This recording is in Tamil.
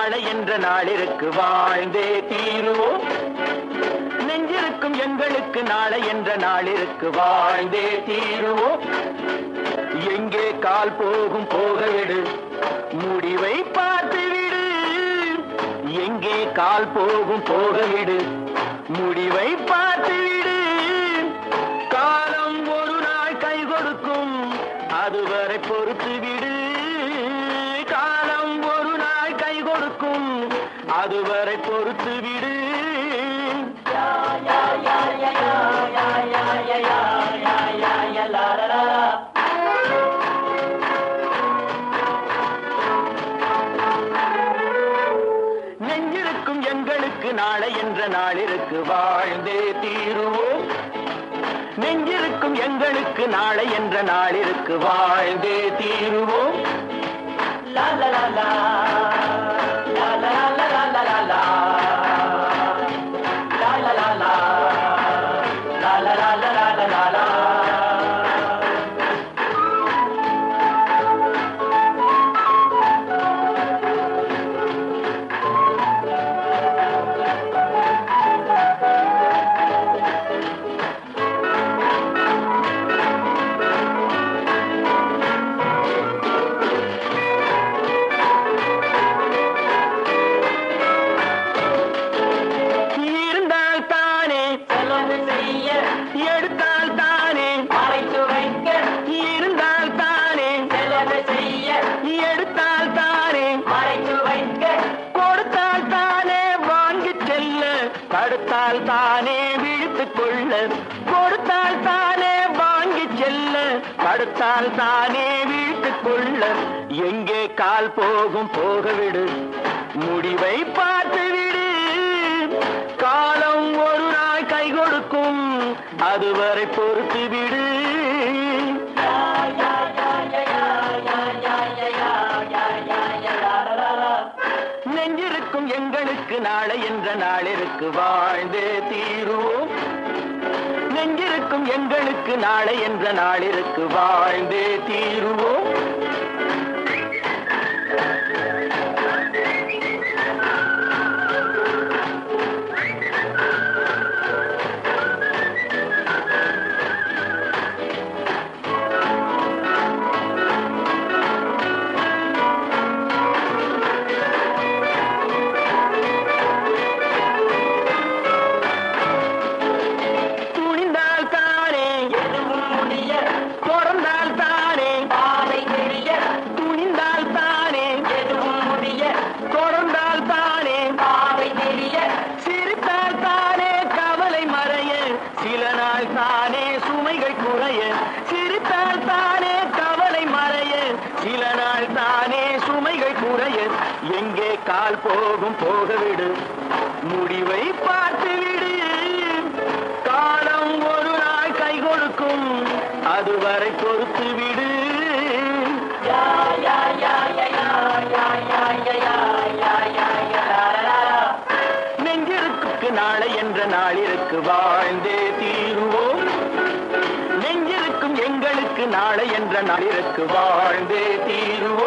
நாளை என்ற நாளிற்கு வாழ்ந்தே தீருவோம் நெஞ்சிருக்கும் எங்களுக்கு நாளை என்ற நாளிற்கு வாழ்ந்தே தீருவோம் எங்கே கால் போகும் போக விடு முடிவை பார்த்து விடு எங்கே கால் போகும் போக விடு முடிவை பார்த்து விடு காலம் ஒரு நாள் கை கொடுக்கும் அதுவரை பொறுத்து விடு காலம் ஒரு நாள் கை கொடுக்கும் அதுவரை பொறுத்து விடு நெஞ்சிருக்கும் எங்களுக்கு நாளை என்ற நாளிற்கு வாழ்ந்தே தீருவோம் நெஞ்சிருக்கும் எங்களுக்கு நாளை என்ற நாளிற்கு வாழ்ந்தே தீருவோம் லா லா லா லா. லா லா லா லா லா லா லா. லா லா லா லா. லா லா லா லா லா லா லா லா. இருந்தால் தானே செலவு செய்ய எடுத்தால் தானே மறைத்து வைக்க இருந்தால் தானே செலவு செய்ய எடுத்தால் தானே மறைத்து வைக்க கொடுத்தால் தானே வாங்கிச் செல்ல தடுத்தால் தானே விழித்துக் கொள்ள கொடுத்தால் தானே வாங்கிச் செல்ல தடுத்தால் தானே விழித்துக் கொள்ள எங்கே கால் போகும் போக விடு முடிவை பார்த்து விடு காலம் ஒரு நாள் கை கொடுக்கும் அதுவரை பொறுத்து விடு நெஞ்சிருக்கும் எங்களுக்கு நாளை என்ற நாளிற்கு வாழ்ந்தே தீருவோம் நெஞ்சிருக்கும் எங்களுக்கு நாளை என்ற நாளிற்கு வாழ்ந்தே தீருவோம் துணிந்தால் தானே எதுவும் முடிய தொடர்ந்தால் தானே பாதை தெரிய துணிந்தால் தானே எதுவும் முடிய தொடர்ந்தால் தானே பாதை தெரிய சிரித்தால் தானே கவலை மறைய சில நாள் தானே சுமைகள் குறைய சிரித்தால் தானே கவலை மறைய சில நாள் தானே சுமைகள் குறைய எங்கே கால் போகும் போக விடு முடிவை பார்த்து விடு காலம் ஒரு நாள் கை கொடுக்கும் அதுவரை பொறுத்து விடு யா யா யா யா யா யா யா யா யா யா யா யா லா லா லா லா. நெஞ்சிருக்கு நாளை என்ற நாளிற்கு வாழ்ந்தே தீருவோம் நெஞ்சிருக்கும் எங்களுக்கு நாளை என்ற நாளிற்கு வாழ்ந்தே தீருவோம்